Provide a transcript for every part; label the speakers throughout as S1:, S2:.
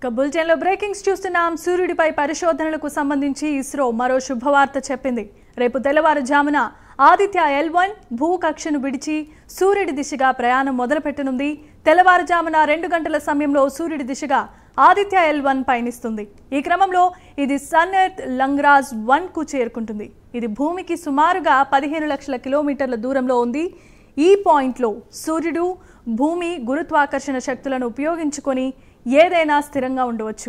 S1: ఇక బులెటిన్లో బ్రేకింగ్స్ చూస్తున్నాం సూర్యుడిపై పరిశోధనలకు సంబంధించి ఇస్రో మరో శుభవార్త చెప్పింది రేపు తెల్లవారుజామున ఆదిత్య ఎల్ వన్ భూకక్షను విడిచి సూర్యుడి దిశగా ప్రయాణం మొదలుపెట్టనుంది తెల్లవారుజామున రెండు గంటల సమయంలో సూర్యుడి దిశగా ఆదిత్య ఎల్ వన్ పయనిస్తుంది ఈ క్రమంలో ఇది సన్ ఎర్త్ లంగ్రాజ్ వన్ కు చేరుకుంటుంది ఇది భూమికి సుమారుగా పదిహేను లక్షల కిలోమీటర్ల దూరంలో ఉంది ఈ పాయింట్లో సూర్యుడు భూమి గురుత్వాకర్షణ శక్తులను ఉపయోగించుకొని ఏదైనా స్థిరంగా ఉండవచ్చు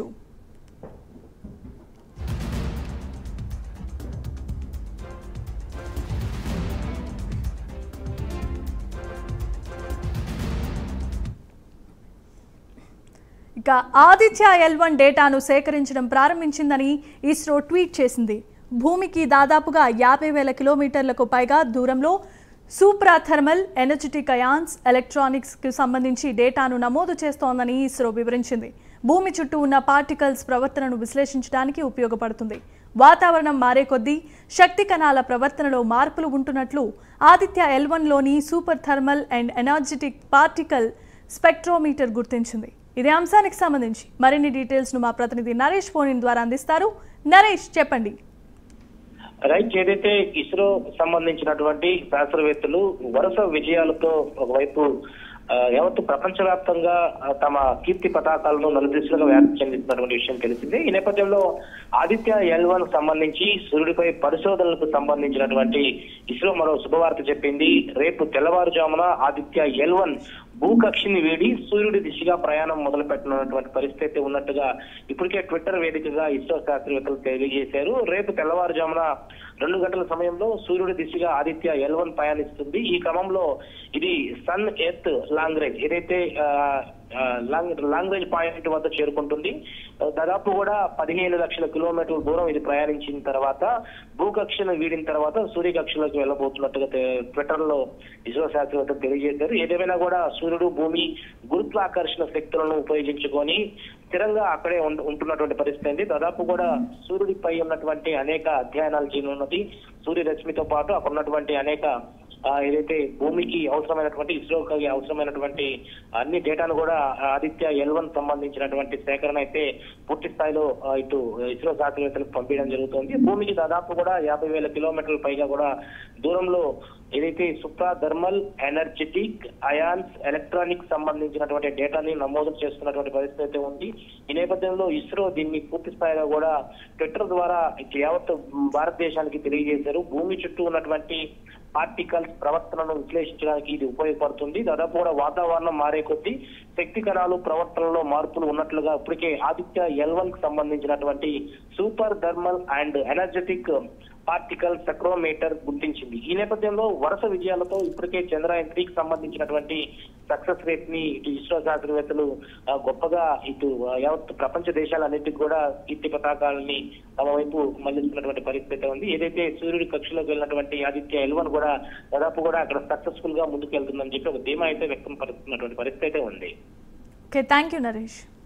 S1: ఇక ఆదిత్య ఎల్ వన్ డేటాను సేకరించడం ప్రారంభించిందని ఇస్రో ట్వీట్ చేసింది భూమికి దాదాపుగా యాభై వేల కిలోమీటర్లకు పైగా దూరంలో సూప్రాథర్మల్ ఎనర్జెటిక్ అయాన్స్ ఎలక్ట్రానిక్స్కి సంబంధించి డేటాను నమోదు చేస్తోందని ఇస్రో వివరించింది భూమి చుట్టూ ఉన్న పార్టికల్స్ ప్రవర్తనను విశ్లేషించడానికి ఉపయోగపడుతుంది వాతావరణం మారే కొద్దీ శక్తి కణాల ప్రవర్తనలో మార్పులు ఉంటున్నట్లు ఆదిత్య ఎల్ వన్లోని super thermal and energetic particle spectrometer గుర్తించింది ఇదే అంశానికి సంబంధించి మరిన్ని డీటెయిల్స్ ను మా ప్రతినిధి నరేష్ ఫోన్ ద్వారా అందిస్తారు నరేష్ చెప్పండి
S2: రైట్ ఏదైతే ఇస్రో సంబంధించినటువంటి శాస్త్రవేత్తలు వరుస విజయాలతో ఒకవైపు ఆ, యావత్తు ప్రపంచవ్యాప్తంగా ఆ, తమ కీర్తి పతాకాలను నలుదిశలుగా వ్యాప్తి చెందుతున్నటువంటి విషయం తెలిసిందే ఈ నేపథ్యంలో ఆదిత్య ఎల్ వన్ సంబంధించి సూర్యుడిపై పరిశోధనలకు సంబంధించినటువంటి ఇస్రో మరో శుభవార్త చెప్పింది రేపు తెల్లవారుజామున ఆదిత్య ఎల్ వన్ భూకక్షిని వీడి సూర్యుడి దిశగా ప్రయాణం మొదలు పెట్టనున్నటువంటి పరిస్థితి ఉన్నట్టుగా ఇప్పటికే ట్విట్టర్ వేదికగా ఇస్రో శాస్త్రవేత్తలు తెలియజేశారు రేపు తెల్లవారుజామున రెండు గంటల సమయంలో సూర్యుడి దిశగా ఆదిత్య ఎల్ వన్ ప్రయాణిస్తుంది ఈ క్రమంలో ఇది సన్ ఎర్త్ లాంగ్ రేంజ్ ఏదైతే ఆ, ఆ, లాంగ్ లాంగ్ రేంజ్ పాయింట్ వద్ద చేరుకుంటుంది దాదాపు కూడా పదిహేను లక్షల కిలోమీటర్ల దూరం ఇది ప్రయాణించిన తర్వాత భూకక్షను వీడిన తర్వాత సూర్యకక్షలోకి వెళ్ళబోతున్నట్టుగా తె- ట్విట్టర్ లో ఇస్రో శాస్త్రవేత్తలు తెలియజేశారు ఏదేమైనా కూడా సూర్యుడు భూమి గురుత్వాకర్షణ శక్తులను ఉపయోగించుకొని స్థిరంగా అక్కడే ఉంట- ఉంటున్నటువంటి పరిస్థితి ఉంది దాదాపు కూడా సూర్యుడిపై ఉన్నటువంటి అనేక అధ్యయనాలు చేయనున్నది సూర్యరశ్మితో పాటు అక్కడ ఉన్నటువంటి అనేక ఆ, ఏదైతే భూమికి అవసరమైనటువంటి ఇస్రోకి అవసరమైనటువంటి అన్ని డేటాను కూడా ఆదిత్య ఎల్ వన్ సంబంధించినటువంటి సేకరణ అయితే పూర్తి స్థాయిలో ఆ, ఇటు ఇస్రో శాస్త్రవేత్తలకు పంపించడం జరుగుతుంది భూమికి దాదాపు కూడా యాభై వేల కిలోమీటర్ల పైగా కూడా దూరంలో ఏదైతే supra thermal energetic ions electronic సంబంధించినటువంటి డేటాని నమోదు చేస్తున్నటువంటి పరిస్థితి అయితే ఉంది ఈ నేపథ్యంలో ఇస్రో దీన్ని పూర్తి స్థాయిలో కూడా ట్విట్టర్ ద్వారా యావత్ భారతదేశానికి తెలియజేశారు భూమి చుట్టూ ఉన్నటువంటి పార్టికల్స్ ప్రవర్తనను విశ్లేషించడానికి ఇది ఉపయోగపడుతుంది దాదాపు కూడా వాతావరణం మారే కొద్దీ శక్తి కణాలు ప్రవర్తనలో మార్పులు ఉన్నట్లుగా ఇప్పటికే ఆదిత్య ఎల్ వన్ కి సంబంధించినటువంటి super thermal and energetic particle spectrometer గుర్తించింది ఈ నేపథ్యంలో వరుస విజయాలతో ఇప్పటికే చంద్రయాన్ త్రీకి సంబంధించినటువంటి సక్సెస్ రేట్ ని ఇటు ఇస్రో శాస్త్రవేత్తలు ఆ, గొప్పగా ఇటు ఆ, యావత్ ప్రపంచ దేశాలన్నింటికి కూడా కీర్తి పతాకాలని తమ వైపు మళ్లిస్తున్నటువంటి పరిస్థితి ఉంది ఏదైతే సూర్యుడి కక్షలోకి వెళ్ళినటువంటి ఆదిత్య ఎల్వన్ కూడా దాదాపు కూడా అక్కడ సక్సెస్ఫుల్ గా ముందుకు వెళ్తుందని చెప్పి ఒక ధీమా అయితే వ్యక్తం పరుస్తున్నటువంటి పరిస్థితి అయితే ఉంది
S1: ఓకే థ్యాంక్ యూ నరేష్